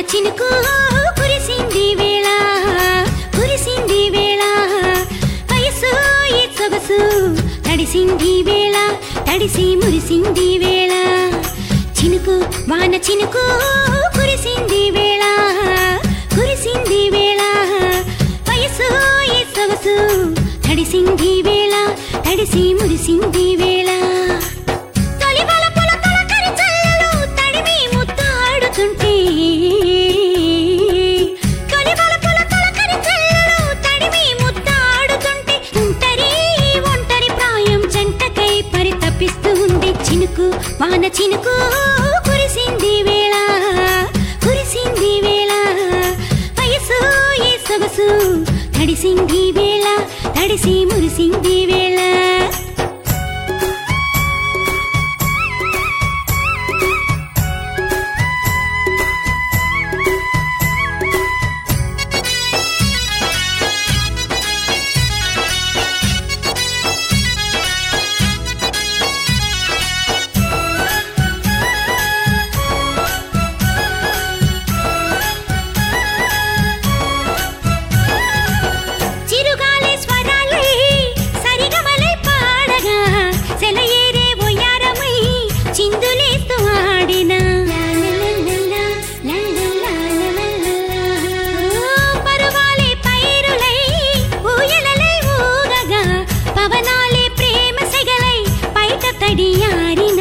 చినుకు కురిసింది వేళ కురిసింది వేళ వయసు ఈ సొగసు తడిసింది వేళ తడిసి మురిసింది వేళ చినుకు వాన చినుకు కురిసింది వేళ కురిసింది వేళ వయసు ఈ సొగసు తడిసింది వేళ తడిసి మురిసింది వేళ తొలి వలపుల తొలకరి చల్లలు తడిమి ముద్దాడుతుంటే తొలి వలపుల తొలకరి చల్లలు తడిమి ముద్దాడుతుంటే ఒంటరి ఒంటరి ప్రాయం జంటకై పరితపిస్తూ ఉంది చినుకు వాన చినుకు కురిసింది వేళ కురిసింది వేళ వయసు ఈ సొగసు తడిసింది వేళ తడిసి మురిసింది వేళ చిరుగాలి స్వరాలై సరిగమలై పాడగా సెలయేరే ఒయ్యారమై చిందులేస్తూ ఆడిన పరువాలే పైరులై ఊయలలై ఊగగా పవనాలే ప్రేమ సెగలై పైట తడియాడిన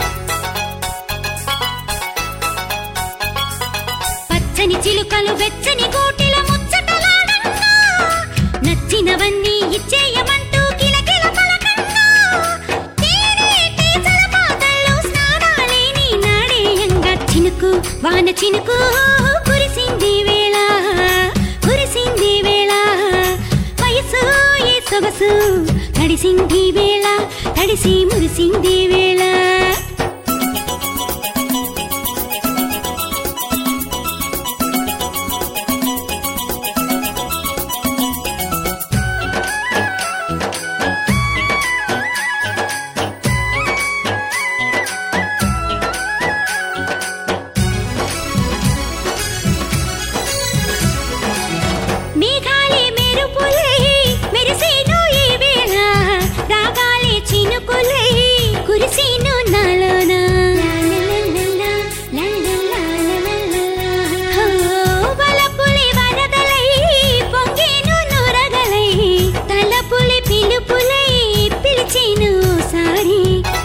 పచ్చని చిలుకలు వెచ్చని గూటిల ముచ్చటలాడంగా నచ్చినవన్నీ ఇచ్చేయమంటూ కిలకిల పలకంగా తేనెటి జలపాతాల్లో స్నానాలేని నాడేయంగా చినుకు వాన చినుకు కురిసింది వేళ కురిసింది వేళ వయసు ఈ సొగసు తడిసింది వేళ తడిసి మురిసింది వేళ మేఘాలే మెరుపులై మెరిసేను ఈ వేళ రాగాలే చినుకులై కురిసేను నాలోన హో, వలపులే వరదలై పొంగేను నురగలై తలపులి పిలుపులై పిలిచేను సారి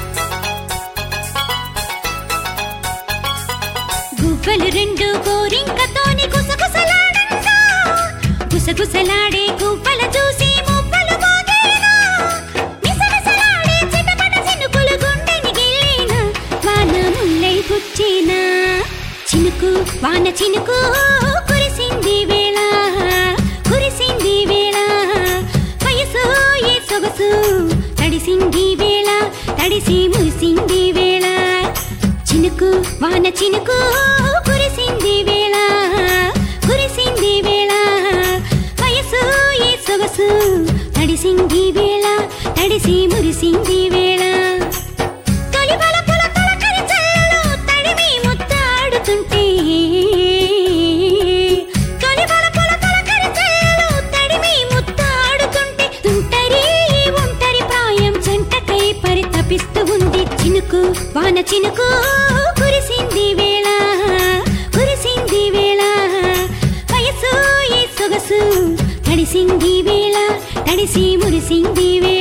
గువ్వలు రెండు గోరింకతోని గుసగుసలాడంగా గుసగుసలాడే గువ్వల చూసి మువ్వలు మోగేనా మిసమిసలాడే చిటపట చినుకులు గుండెని గిల్లేనా వాన ముల్లై గుచ్చేనా చినుకు వాన చినుకు కురిసింది వేళ కురిసింది వేళ వయసు ఏ సొగసు తడిసింది వేళ తడిసి మురిసింది వేళ చినుకు వాన చినుకు కురిసింది వేళ కురిసింది వేళ వయసు ఈ సొగసు తడిసింది వేళ తడిసి మురిసింది వేళ తొలి వలపుల తొలకరి చల్లలు తడిమి ముద్దాడుతుంటే తొలి వలపుల తొలకరి చల్లలు తడిమి ముద్దాడుతుంటే తుంటరి ఒంటరి ప్రాయం జంటకై పరితపిస్తూ ఉంది చినుకు వాన చినుకు కురిసింది వేళ కురిసింది వేళ వయసు ఈ సొగసు తడిసింది వేళ తడిసి మురిసింది వేళ